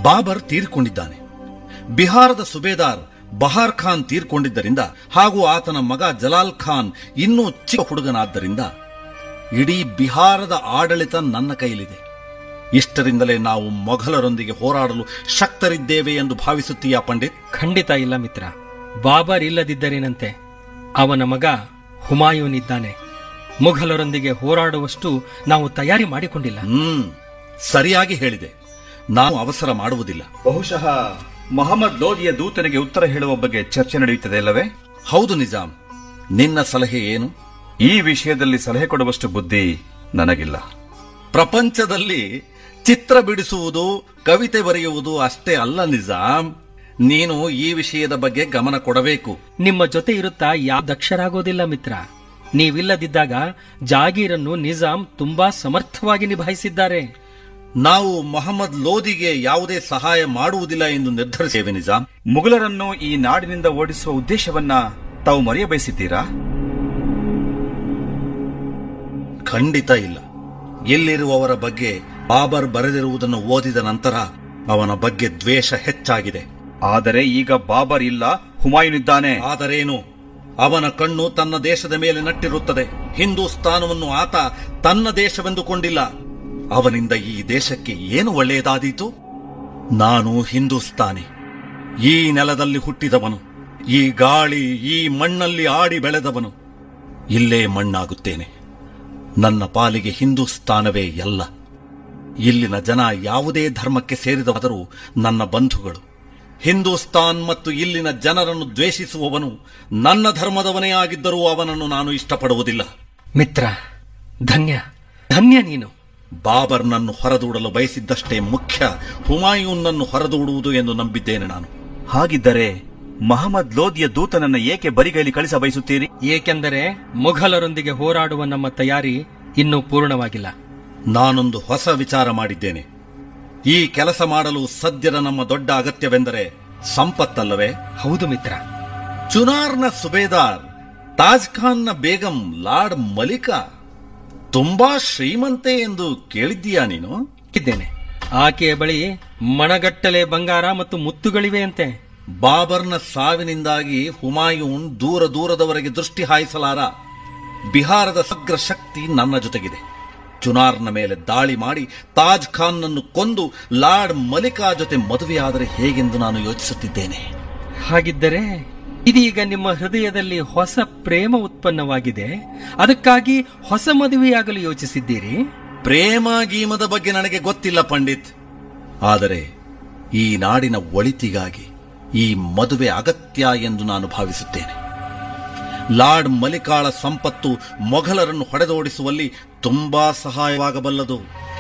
ಬಾಬರ್ ತೀರ್ಕೊಂಡಿದ್ದಾನೆ ಬಿಹಾರದ ಸುಬೇದಾರ್ ಬಹಾರ್ ಖಾನ್ ತೀರ್ಕೊಂಡಿದ್ದರಿಂದ ಹಾಗೂ ಆತನ ಮಗ ಜಲಾಲ್ ಖಾನ್ ಇನ್ನೂ ಚಿಕ್ಕ ಹುಡುಗನಾದ್ದರಿಂದ ಇಡೀ ಬಿಹಾರದ ಆಡಳಿತ ನನ್ನ ಕೈಲಿದೆ ಇಷ್ಟರಿಂದಲೇ ನಾವು ಮೊಘಲರೊಂದಿಗೆ ಹೋರಾಡಲು ಶಕ್ತರಿದ್ದೇವೆ ಎಂದು ಭಾವಿಸುತ್ತೀಯಾ ಪಂಡಿತ್ ಖಂಡಿತ ಇಲ್ಲ ಮಿತ್ರ ಬಾಬರ್ ಇಲ್ಲದಿದ್ದರೇನಂತೆ ಅವನ ಮಗ ಹುಮಾಯೂನ್ ಇದ್ದಾನೆ ಮುಘಲರೊಂದಿಗೆ ಹೋರಾಡುವಷ್ಟು ನಾವು ತಯಾರಿ ಮಾಡಿಕೊಂಡಿಲ್ಲ ಹ್ಮ್ ಸರಿಯಾಗಿ ಹೇಳಿದೆ ನಾವು ಅವಸರ ಮಾಡುವುದಿಲ್ಲ ಬಹುಶಃ ಮೊಹಮ್ಮದ್ ಲೋದಿಯ ದೂತನಿಗೆ ಉತ್ತರ ಹೇಳುವ ಬಗ್ಗೆ ಚರ್ಚೆ ನಡೆಯುತ್ತದೆ ಅಲ್ಲವೇ ಹೌದು ನಿಜಾಂ ನಿನ್ನ ಸಲಹೆ ಏನು ಈ ವಿಷಯದಲ್ಲಿ ಸಲಹೆ ಕೊಡುವಷ್ಟು ಬುದ್ಧಿ ನನಗಿಲ್ಲ ಪ್ರಪಂಚದಲ್ಲಿ ಚಿತ್ರ ಬಿಡಿಸುವುದು ಕವಿತೆ ಬರೆಯುವುದು ಅಷ್ಟೇ ಅಲ್ಲ ನಿಜಾಂ ನೀನು ಈ ವಿಷಯದ ಬಗ್ಗೆ ಗಮನ ಕೊಡಬೇಕು ನಿಮ್ಮ ಜೊತೆ ಇರುತ್ತಾ ಯಾವ ದಕ್ಷರಾಗೋದಿಲ್ಲ ಮಿತ್ರ ನೀವಿಲ್ಲದಿದ್ದಾಗ ಜಾಗೀರನ್ನು ನಿಜಾಂ ತುಂಬಾ ಸಮರ್ಥವಾಗಿ ನಿಭಾಯಿಸಿದ್ದಾರೆ ನಾವು ಮೊಹಮ್ಮದ್ ಲೋದಿಗೆ ಯಾವುದೇ ಸಹಾಯ ಮಾಡುವುದಿಲ್ಲ ಎಂದು ನಿರ್ಧರಿಸಿದ್ದೇವೆ ನಿಜಾಂ ಮುಘಲರನ್ನು ಈ ನಾಡಿನಿಂದ ಓಡಿಸುವ ಉದ್ದೇಶವನ್ನ ತಾವು ಮರೆಯಬಯಸಿದ್ದೀರಾ ಖಂಡಿತ ಇಲ್ಲ ಎಲ್ಲಿರುವವರ ಬಗ್ಗೆ ಬಾಬರ್ ಬರೆದಿರುವುದನ್ನು ಓದಿದ ನಂತರ ಅವನ ಬಗ್ಗೆ ದ್ವೇಷ ಹೆಚ್ಚಾಗಿದೆ ಆದರೆ ಈಗ ಬಾಬರ್ ಇಲ್ಲ ಹುಮಾಯೂನ್ ಇದ್ದಾನೆ ಆದರೇನು ಅವನ ಕಣ್ಣು ತನ್ನ ದೇಶದ ಮೇಲೆ ನಟ್ಟಿರುತ್ತದೆ ಹಿಂದೂಸ್ತಾನವನ್ನು ಆತ ತನ್ನ ದೇಶವೆಂದುಕೊಂಡಿಲ್ಲ ಅವನಿಂದ ಈ ದೇಶಕ್ಕೆ ಏನು ಒಳ್ಳೆಯದಾದೀತು ನಾನು ಹಿಂದೂಸ್ತಾನಿ ಈ ನೆಲದಲ್ಲಿ ಹುಟ್ಟಿದವನು ಈ ಗಾಳಿ ಈ ಮಣ್ಣಲ್ಲಿ ಆಡಿ ಬೆಳೆದವನು ಇಲ್ಲೇ ಮಣ್ಣಾಗುತ್ತೇನೆ ನನ್ನ ಪಾಲಿಗೆ ಹಿಂದೂಸ್ತಾನವೇ ಎಲ್ಲ ಇಲ್ಲಿನ ಜನ ಯಾವುದೇ ಧರ್ಮಕ್ಕೆ ಸೇರಿದವಾದರೂ ನನ್ನ ಬಂಧುಗಳು ಹಿಂದೂಸ್ತಾನ್ ಮತ್ತು ಇಲ್ಲಿನ ಜನರನ್ನು ದ್ವೇಷಿಸುವವನು ನನ್ನ ಧರ್ಮದವನೇ ಆಗಿದ್ದರೂ ಅವನನ್ನು ನಾನು ಇಷ್ಟಪಡುವುದಿಲ್ಲ ಮಿತ್ರ ಧನ್ಯ ಧನ್ಯ ನೀನು ಬಾಬರ್ನನ್ನು ಹೊರದೂಡಲು ಬಯಸಿದ್ದಷ್ಟೇ ಮುಖ್ಯ ಹುಮಾಯೂನ್ನನ್ನು ಹೊರದೂಡುವುದು ಎಂದು ನಂಬಿದ್ದೇನೆ ನಾನು ಹಾಗಿದ್ದರೆ ಮಹಮ್ಮದ್ ಲೋದಿಯ ದೂತನನ್ನ ಏಕೆ ಬರಿಗೈಲಿ ಕಳಿಸ ಬಯಸುತ್ತೀರಿ ಏಕೆಂದರೆ ಮುಘಲರೊಂದಿಗೆ ಹೋರಾಡುವ ನಮ್ಮ ತಯಾರಿ ಇನ್ನೂ ಪೂರ್ಣವಾಗಿಲ್ಲ ನಾನೊಂದು ಹೊಸ ವಿಚಾರ ಮಾಡಿದ್ದೇನೆ ಈ ಕೆಲಸ ಮಾಡಲು ಸದ್ಯದ ನಮ್ಮ ದೊಡ್ಡ ಅಗತ್ಯವೆಂದರೆ ಸಂಪತ್ತಲ್ಲವೇ ಹೌದು ಮಿತ್ರ ಚುನಾರ್ನ ಸುಬೇದಾರ್ ತಾಜ್ ಖಾನ್ನ ಬೇಗಂ ಲಾರ್ಡ್ ಮಲಿಕಾ ತುಂಬಾ ಶ್ರೀಮಂತೆ ಎಂದು ಕೇಳಿದ್ದೀಯಾ ನೀನು ಇದ್ದೇನೆ ಆಕೆಯ ಬಳಿ ಮಣಗಟ್ಟಲೆ ಬಂಗಾರ ಮತ್ತು ಮುತ್ತುಗಳಿವೆ ಅಂತೆ ಬಾಬರ್ನ ಸಾವಿನಿಂದಾಗಿ ಹುಮಾಯೂನ್ ದೂರ ದೂರದವರೆಗೆ ದೃಷ್ಟಿ ಹಾಯಿಸಲಾರ ಬಿಹಾರದ ಸಗ್ರ ಶಕ್ತಿ ನನ್ನ ಜೊತೆಗಿದೆ ಚುನಾರ್ನ ಮೇಲೆ ದಾಳಿ ಮಾಡಿ ತಾಜ್ ಖಾನ್ನನ್ನು ಕೊಂದು ಲಾರ್ಡ್ ಮಲಿಕಾ ಜೊತೆ ಮದುವೆಯಾದರೆ ಹೇಗೆಂದು ನಾನು ಯೋಚಿಸುತ್ತಿದ್ದೇನೆ ಹಾಗಿದ್ದರೆ ಇದೀಗ ನಿಮ್ಮ ಹೃದಯದಲ್ಲಿ ಹೊಸ ಪ್ರೇಮ ಉತ್ಪನ್ನವಾಗಿದೆ ಅದಕ್ಕಾಗಿ ಹೊಸ ಮದುವೆಯಾಗಲು ಯೋಚಿಸಿದ್ದೀರಿ ಪ್ರೇಮ ಗೀಮದ ಬಗ್ಗೆ ನನಗೆ ಗೊತ್ತಿಲ್ಲ ಪಂಡಿತ್ ಆದರೆ ಈ ನಾಡಿನ ಒಳಿತಿಗಾಗಿ ಈ ಮದುವೆ ಅಗತ್ಯ ಎಂದು ನಾನು ಭಾವಿಸುತ್ತೇನೆ ಲಾರ್ಡ್ ಮಲಿಕಾಳ ಸಂಪತ್ತು ಮೊಘಲರನ್ನು ಹೊಡೆದೋಡಿಸುವಲ್ಲಿ ತುಂಬಾ ಸಹಾಯವಾಗಬಲ್ಲದು